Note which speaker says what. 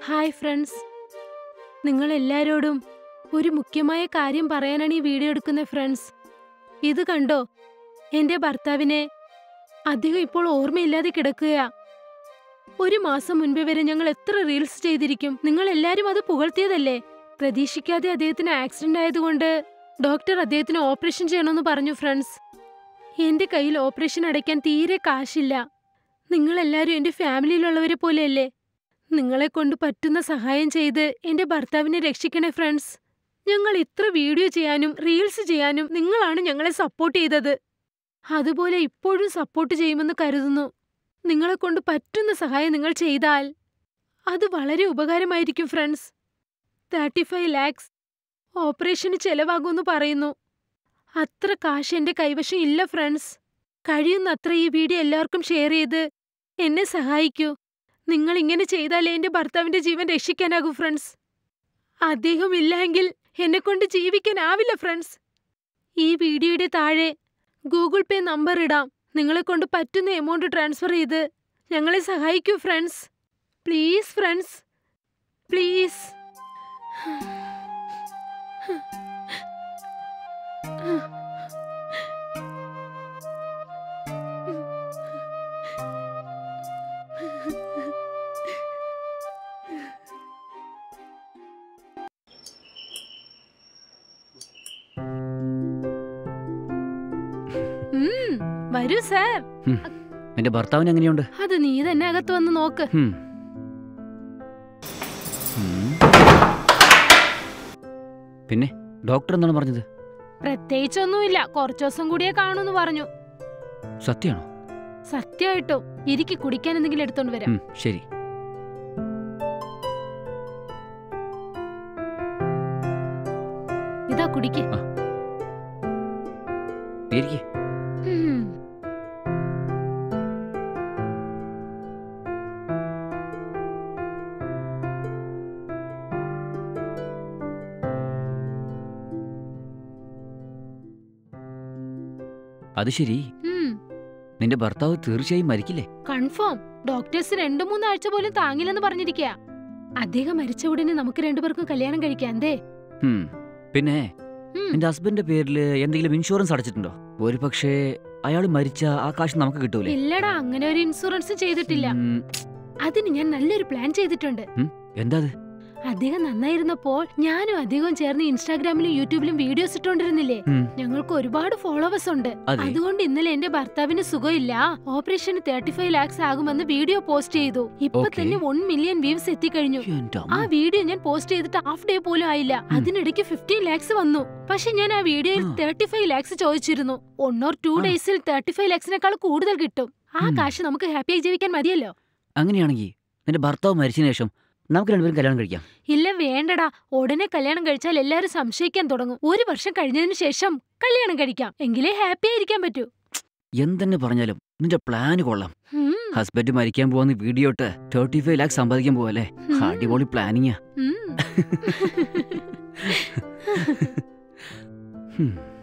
Speaker 1: Hi friends നിങ്ങൾ എല്ലാരോടും ഒരു മുഖ്യമായ കാര്യം പറയാനാണ് ഈ വീഡിയോ എടുക്കുന്ന ഫ്രണ്ട്സ് ഇത് കണ്ടോ എന്റെ ഭർത്താവിനെ അദ്ദേഹം ഇപ്പോൾ ഓർമ്മയില്ലാതെ കിടക്കുകയാ ഒരു മാസം മുൻപേ വരെ ഞങ്ങൾ എത്ര റീൽസ് ചെയ്തിരിക്കും നിങ്ങൾ എല്ലാരും അത് പുകഴ്ത്തിയതല്ലേ പ്രതീക്ഷിക്കാതെ അദ്ദേഹത്തിന് ആക്സിഡന്റ് ആയതുകൊണ്ട് ഡോക്ടർ അദ്ദേഹത്തിന് ഓപ്പറേഷൻ ചെയ്യണമെന്ന് പറഞ്ഞു ഫ്രണ്ട്സ് എന്റെ കയ്യിൽ ഓപ്പറേഷൻ അടയ്ക്കാൻ തീരെ കാശില്ല നിങ്ങളെല്ലാരും എന്റെ ഫാമിലിയിലുള്ളവരെ പോലെയല്ലേ നിങ്ങളെ കൊണ്ട് പറ്റുന്ന സഹായം ചെയ്ത് എന്റെ ഭർത്താവിനെ രക്ഷിക്കണേ ഫ്രണ്ട്സ് ഞങ്ങൾ ഇത്ര വീഡിയോ ചെയ്യാനും റീൽസ് ചെയ്യാനും നിങ്ങളാണ് ഞങ്ങളെ സപ്പോർട്ട് ചെയ്തത് അതുപോലെ ഇപ്പോഴും സപ്പോർട്ട് ചെയ്യുമെന്ന് കരുതുന്നു നിങ്ങളെ കൊണ്ട് പറ്റുന്ന സഹായം നിങ്ങൾ ചെയ്താൽ അത് വളരെ ഉപകാരമായിരിക്കും ഫ്രണ്ട്സ് തേർട്ടി ഫൈവ് ലാക്സ് ഓപ്പറേഷന് ചെലവാകുമെന്ന് പറയുന്നു അത്ര കാശ് എന്റെ കൈവശം ഇല്ല ഫ്രണ്ട്സ് കഴിയുന്നത്ര ഈ വീഡിയോ എല്ലാവർക്കും ഷെയർ ചെയ്ത് എന്നെ സഹായിക്കൂ നിങ്ങൾ ഇങ്ങനെ ചെയ്താലേ എന്റെ ഭർത്താവിന്റെ ജീവൻ രക്ഷിക്കാനാകൂ ഫ്രണ്ട്സ് അദ്ദേഹം ഇല്ലെങ്കിൽ എന്നെ കൊണ്ട് ജീവിക്കാനാവില്ല ഫ്രണ്ട്സ് ഈ വീഡിയോയുടെ താഴെ ഗൂഗിൾ പേ നമ്പർ ഇടാം നിങ്ങളെ കൊണ്ട് പറ്റുന്ന എമൗണ്ട് ട്രാൻസ്ഫർ ചെയ്ത് ഞങ്ങളെ സഹായിക്കൂ ഫ്രണ്ട്സ് പ്ലീസ് ഫ്രണ്ട്സ് പ്ലീസ് ഉം, വരൂ സാർ
Speaker 2: എന്റെ ഭർത്താവിന് എങ്ങനെയുണ്ട്
Speaker 1: അത് നീ തന്നെ അകത്ത് വന്ന് നോക്ക്
Speaker 2: ഹും. ഉം. പിന്നെ ഡോക്ടർ എന്താണ് പറഞ്ഞത്
Speaker 1: പ്രത്യേകിച്ചൊന്നുമില്ല കുറച്ചു ദിവസം കൂടിയേ കാണൂന്ന് പറഞ്ഞു
Speaker 2: സത്യമാണോ
Speaker 1: സത്യമായിട്ടും ഇരിക്ക് കുടിക്കാൻ എന്തെങ്കിലും എടുത്തോണ്ട് വരാം
Speaker 2: ഉം, ശരി
Speaker 1: ഇതാ കുടിക്ക്
Speaker 2: ഇരിക്കെ
Speaker 1: ഉം.
Speaker 2: അത് ശരി
Speaker 1: ഉം.
Speaker 2: നിന്റെ ഭർത്താവ് തീർച്ചയായും മരിക്കില്ലേ
Speaker 1: കൺഫേം ഡോക്ടേഴ്സ് രണ്ടു മൂന്നാഴ്ച പോലും താങ്ങില്ലെന്ന് പറഞ്ഞിരിക്കുക അദ്ദേഹം മരിച്ച ഉടനെ നമുക്ക് രണ്ടുപേർക്കും കല്യാണം കഴിക്കാം എന്തേ
Speaker 2: ഉം. പിന്നെ
Speaker 1: ഉം.
Speaker 2: നിന്റെ ഹസ്ബൻഡിന്റെ പേരിൽ എന്തെങ്കിലും ഇൻഷുറൻസ് അടച്ചിട്ടുണ്ടോ ഒരു പക്ഷേ അയാൾ മരിച്ച ആ കാശ് നമുക്ക് കിട്ടൂലേ
Speaker 1: ഇല്ലടാ അങ്ങനെ ഒരു ഇൻഷുറൻസ് ചെയ്തിട്ടില്ല
Speaker 2: ഉം,
Speaker 1: അതിന് ഞാൻ നല്ലൊരു പ്ലാൻ ചെയ്തിട്ടുണ്ട്
Speaker 2: എന്താ അത്
Speaker 1: അദ്ദേഹം നന്നായിരുന്നപ്പോൾ ഞാനും അദ്ദേഹവും ചേർന്ന് ഇൻസ്റ്റാഗ്രാമിലും യൂട്യൂബിലും വീഡിയോസ് ഇട്ടോണ്ടിരുന്നില്ലേ
Speaker 2: ഉം.
Speaker 1: ഞങ്ങൾക്ക് ഒരുപാട് ഫോളോവേഴ്സ് ഉണ്ട്
Speaker 2: അതെ
Speaker 1: അതുകൊണ്ട് ഇന്നലെ എന്റെ ഭർത്താവിന് സുഖമില്ല ഓപ്പറേഷന് തേർട്ടി ഫൈവ് ലാക്സ് ആകുമെന്ന് വീഡിയോ പോസ്റ്റ് ചെയ്തു ഇപ്പൊ
Speaker 2: Okay.
Speaker 1: തന്നെ വൺ മില്യൺ വ്യൂസ് എത്തിക്കഴിഞ്ഞു
Speaker 2: എന്റെ
Speaker 1: ആ
Speaker 2: അമ്മ.
Speaker 1: വീഡിയോ ഞാൻ പോസ്റ്റ് ചെയ്തിട്ട് ഹാഫ് ഡേ പോലും ആയില്ല അതിനിടയ്ക്ക് ഫിഫ്റ്റീൻ ലാക്സ് വന്നു പക്ഷെ ഞാൻ ആ വീഡിയോയിൽ
Speaker 2: ആ.
Speaker 1: തേർട്ടി ഫൈവ് ലാക്സ് ചോദിച്ചിരുന്നു വൺ ഓർ ടു
Speaker 2: ആ.
Speaker 1: ഡേയ്സിൽ തേർട്ടി ഫൈവ് ലാക്സിനേക്കാൾ കൂടുതൽ കിട്ടും ആ
Speaker 2: ഉം.
Speaker 1: കാശ് നമുക്ക് ഹാപ്പിയായി ജീവിക്കാൻ മതിയല്ലോ
Speaker 2: അങ്ങനെയാണെങ്കിൽ നിന്റെ ഭർത്താവ് മരിച്ചതിന് ശേഷം നമുക്ക് രണ്ടുപേരും കല്യാണം കഴിക്കാം
Speaker 1: ഇല്ല വേണ്ടടാ ഉടനെ കല്യാണം കഴിച്ചാൽ എല്ലാരും സംശയിക്കാൻ തുടങ്ങും ഒരു വർഷം കഴിഞ്ഞതിന് ശേഷം കല്യാണം കഴിക്കാം എങ്കിലേ ഹാപ്പി ആയിരിക്കാൻ പറ്റൂ
Speaker 2: എന്തെന്നെ പറഞ്ഞാലും നിന്റെ പ്ലാന് കൊള്ളാം
Speaker 1: ഉം,
Speaker 2: ഹസ്ബൻഡ് മരിക്കാൻ പോകുന്ന വീഡിയോ ഇട്ട് തേർട്ടി ഫൈവ് ലാക്സ് സമ്പാദിക്കാൻ പോവല്ലേ
Speaker 1: ഉം,
Speaker 2: അടിപൊളി പ്ലാനിങ്ങാ
Speaker 1: ഉം.
Speaker 2: ഹും.